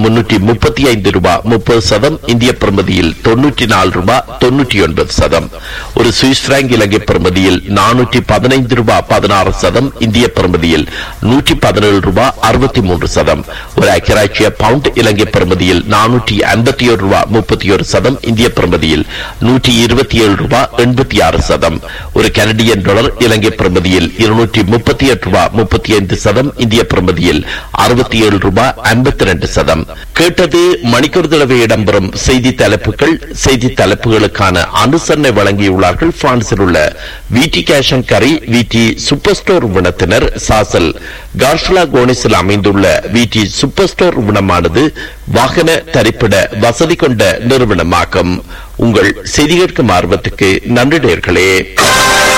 முன்னூற்றி முப்பத்தி ஐந்து ரூபாய் முப்பது சதம் இந்திய பிரமதியில் தொன்னூற்றி நாலு ரூபாய் தொன்னூற்றி ஒன்பது சதம் ஒரு சுவிஸ் பிராங்க் இலங்கை பிரமதியில் நானூற்றி பதினைந்து ரூபாய் பதினாறு சதம் இந்திய பிரமதியில் நூற்றி பதினேழு ரூபாய் அறுபத்தி மூன்று சதம் ஒரு ஐக்கியராட்சிய பவுண்ட் இலங்கை பிரமதியில் நானூற்றி ஐம்பத்தி ஒரு ரூபாய் முப்பத்தி ஒரு சதம் இந்திய பிரமதியில் நூற்றி இருபத்தி ஏழு ரூபாய் எண்பத்தி ஆறு சதம் ஒரு கனடியன் டாலர் இலங்கை பிரமதியில் இருநூற்றி முப்பத்தி எட்டு ரூபாய் முப்பத்தி ஐந்து சதம் இந்திய பிரமதியில் அறுபத்தி ஏழு ரூபாய் ஐம்பத்தி ரெண்டு சதம் கேட்டது மணிக்கூர் தடவை இடம்பெறும் செய்தி தலைப்புகள் செய்தி தலைப்புகளுக்கான அனுசரணை வழங்கியுள்ளார்கள் பிரான்சில் உள்ள விடி கேஷன் கரி விடி சூப்பர் ஸ்டோர் உணத்தினர் சாசல் கார்ஷலா கோனிஸில் அமைந்துள்ள விடி சூப்பர் ஸ்டோர் உணமானது வாகன தரிப்பிட வசதி கொண்ட நிறுவனமாகும் உங்கள் செய்தி கேட்கும் ஆர்வத்துக்கு நன்றி நேர்களே